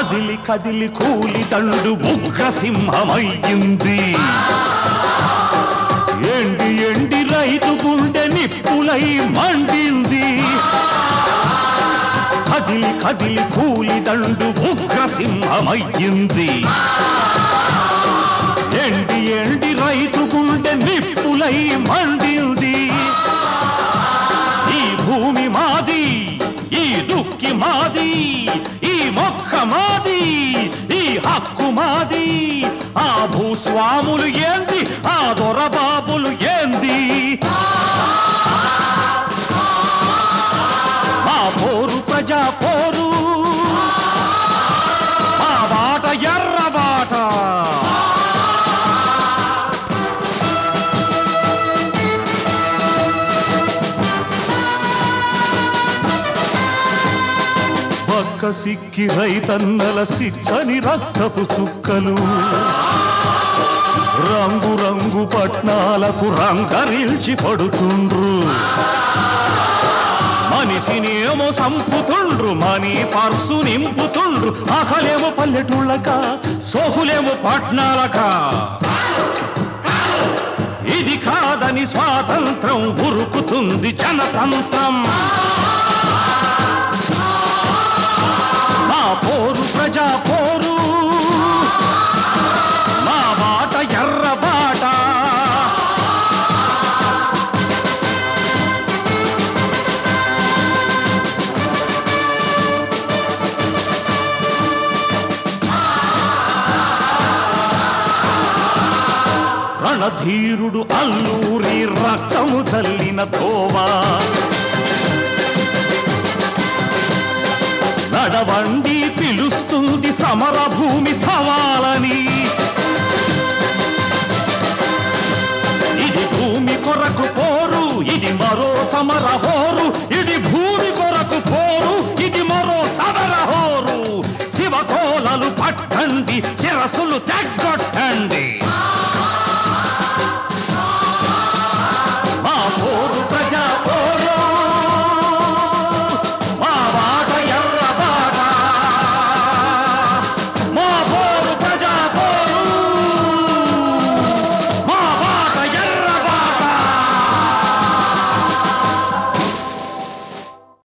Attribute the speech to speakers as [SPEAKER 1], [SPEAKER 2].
[SPEAKER 1] కదిలి కదిలి కూలి దండు ఉగ్ర సింహమయ్యింది ఎండి ఎండి రైతు గుండె నిప్పులై మండింది కదిలి కదిలి కూలి దండు ఉగ్ర సింహమయ్యింది ఎండి ఎండి రైతు గుండె నిప్పులై మండింది ఈ భూమి మాది ఈ దుక్కి మాది ఈ మొక్క మాది ఈ హక్కు మాది ఆ భూస్వాములు ఏంది ఆ దొరబాబులు ఏంది మా పోరు ప్రజా పోరు మా బాట ఎర్ర బాట పక్క సిక్కి రైతన్నల సిక్కని రక్తపు చుక్కలు రంగు రంగు పట్నాలకు రంగరిల్చి పడుతుండ్రు మనిషినేమో సంపుతుండ్రు మనీ పర్సు నింపుతుండ్రు ఆకలేమో పల్లెటూళ్ళక సోకులేమో పట్నాలక ఇది కాదని స్వాతంత్రం ఉరుకుతుంది జనతంత్రం మా పోరు ప్రజా పోరు మా బాట ఎర్ర బాట రణధీరుడు అల్లూరి రక్తము చల్లిన తోవా నడవండి పిలుస్తుంది సమర భూమి సవాలని ఇది భూమి కొరకు పోరు ఇది మరో సమర హోరు